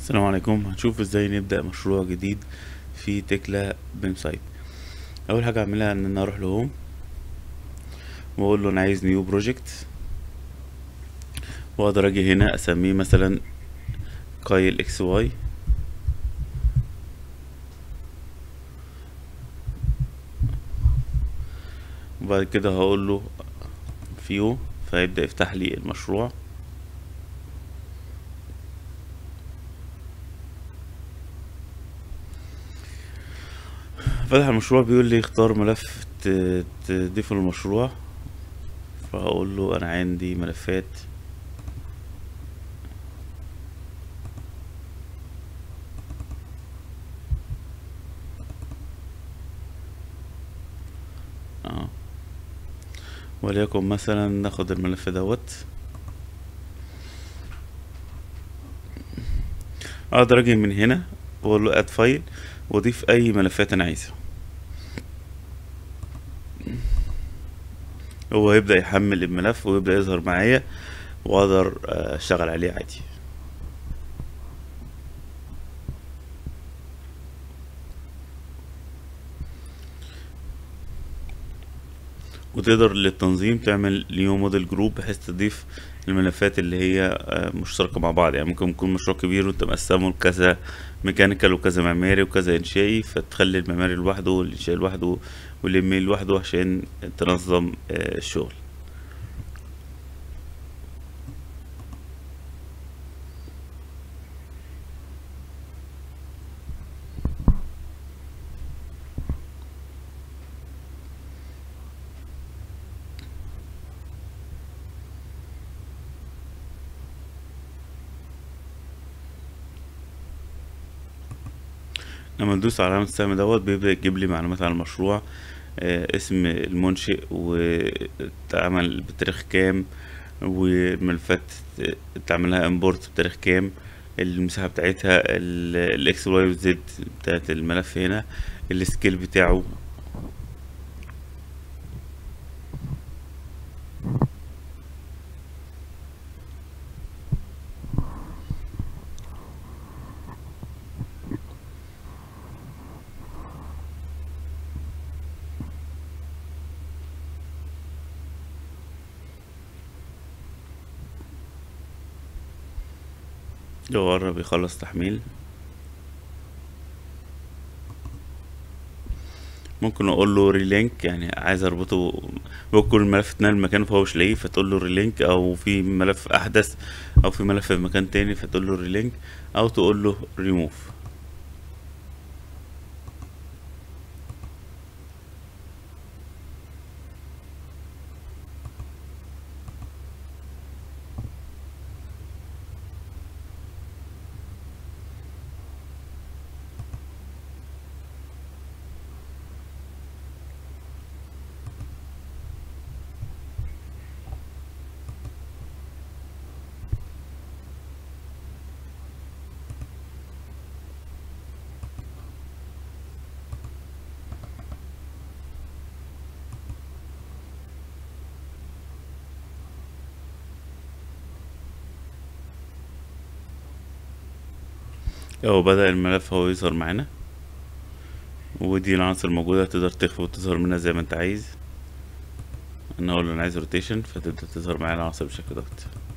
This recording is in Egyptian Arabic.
السلام عليكم هنشوف ازاي نبدأ مشروع جديد في تكلا بيم سايت اول حاجة اعملها ان انا اروح لهوم واقول له انا عايز نيو بروجكت واقدر اجي هنا اسميه مثلا كايل اكس واي وبعد كده هقول له فيو فيبدأ يفتح لي المشروع فتح المشروع بيقول لي اختار ملف ت- تضيفه للمشروع فهقول له انا عندي ملفات اه وليكن مثلا ناخد الملف دوت اقدر اجي من هنا واقول له اد فايل واضيف اي ملفات انا عايزها هو يبدأ يحمل الملف ويبدأ يظهر معايا واقدر آه، اشتغل عليه عادي وتقدر للتنظيم تعمل نيو موديل جروب بحيث تضيف الملفات اللي هي آه، مشتركة مع بعض يعني ممكن يكون مشروع كبير وانت مقسمه لكذا ميكانيكال وكذا معماري وكذا انشائي فتخلي المعماري لوحده والانشائي لوحده والايميل لوحده عشان تنظم آه، الشغل لما ندوس على علامة السهم دوت بيبدأ يجيب لي معلومات عن المشروع آه، اسم المنشئ واتعمل بتاريخ كام والملفات اتعملها امبورت بتاريخ كام المساحة بتاعتها الاكس واي والزد بتاعت الملف هنا السكيل بتاعه لو قرب يخلص تحميل ممكن اقول له ريلينك يعني عايز اربطه ممكن الملف اتنقل مكانه فهو مش لاقيه فتقول له ريلينك او في ملف احدث او في ملف في مكان تاني فتقول له ريلينك او تقول له ريموف اهو بدأ الملف هو يظهر معانا ودي العناصر الموجودة تقدر تخفي وتظهر منها زي ما انت عايز انا اقول له انا عايز روتيشن فتبدأ تظهر معايا العناصر بالشكل دوت